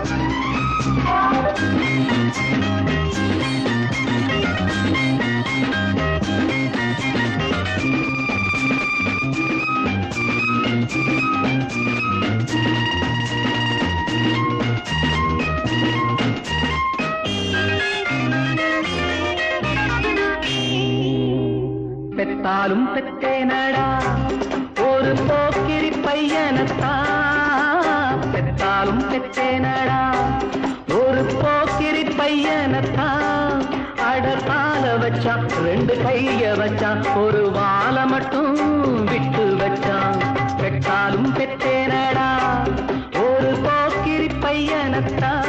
பெத்தாலும் பெத்தேனடா ஒரு போக்கிரி பையனத்தான் பெத்தாலும் பெத்தேனடா ஒரு போக்கிரி பையனத்தான் அட கால வச்சான் ரெண்டு கைய வச்சான் ஒரு வாழை மட்டும் விட்டு வச்சான் பெத்தாலும் பெத்தேனடா ஒரு போக்கிரி பையனத்தான்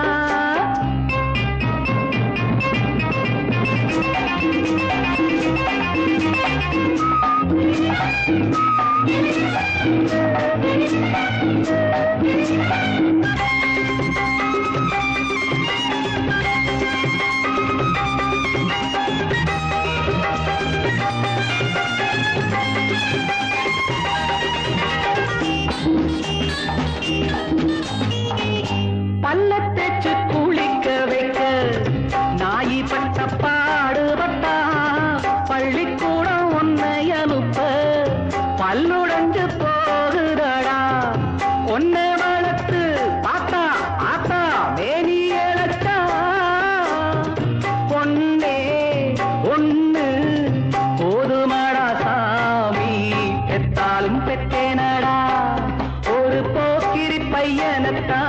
பல்ல தேச்சு குளிக்க வைக்க நாயி பட்ட பாடுபட்டா பள்ளிக்கூடம் உன்னை அனுப்ப பல்லுடைஞ்சு போகுதடா உன்னை வளர்த்து பார்த்தா ஆத்தா மேனி இழச்சா பொன்னே ஒண்ணு போதுமாடா சாமி பெத்தாலும் பெத்தேனடா ஒரு போக்கிரி பையனத்தான்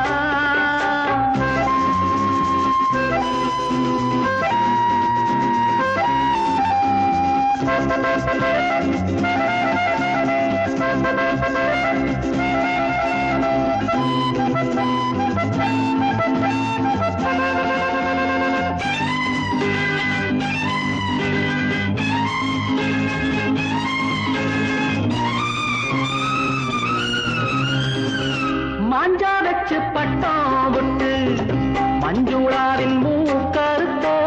மாஞ்சா வச்சு பட்டம் விட்டு மஞ்சுளாவின் மூக்கருத்தோ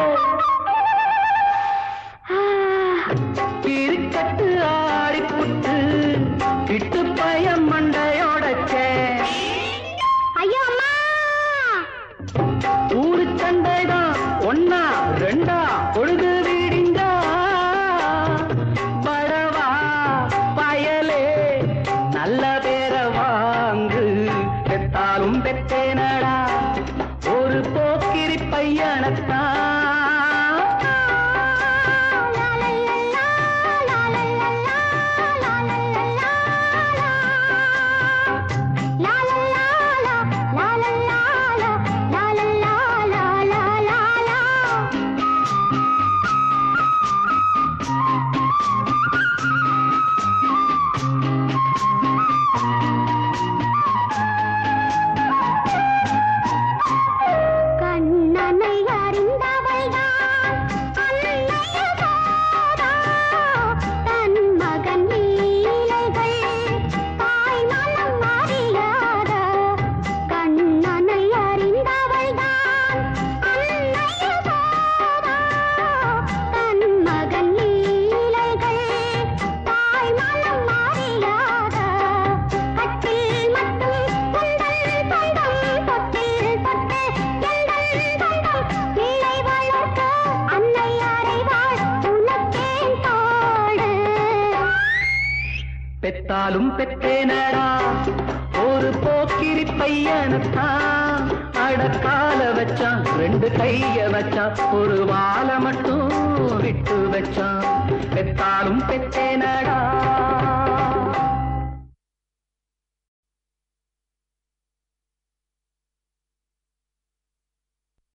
கிரிக்கட்டு ஆடி புட்டு இட்டு பயம் மண்டையோடச்சே ஐயோ அம்மா ஊரு சண்டைதான் ஒன்னா ரெண்டா பொழுது விடிஞ்சா படவா பயலே நல்ல பேர வாங்கு பெத்தாலும் பெத்தேனடா ஒரு போக்கிரி பையனத்தான் கண்ணனை அறிந்தவள்தான் அன்னைய சோதா தன் மகன் லீலைகள் தாய் மனம் அறியாத கண்ணனை அறிந்தவள்தான் அன்னைய சோதா தன் மகன் லீலைகள் தாய் மனம் அறியாத கட்டில் மட்டும் குண்டல் சொந்தம் தொட்டில் தொட்டு எங்கள் சொந்தம் பிள்ளை வளர்க்க அன்னை அறைவாள் உனக்கேன் தோடு பெத்தாலும் பெத்தேனடா ஒரு போக்கிரி பையனத்தான் அடக்கால வச்சான் ரெண்டு கைய வச்சான் ஒரு வாழை மட்டும் விட்டு வச்சான் பெத்தாலும் பெத்தேனடா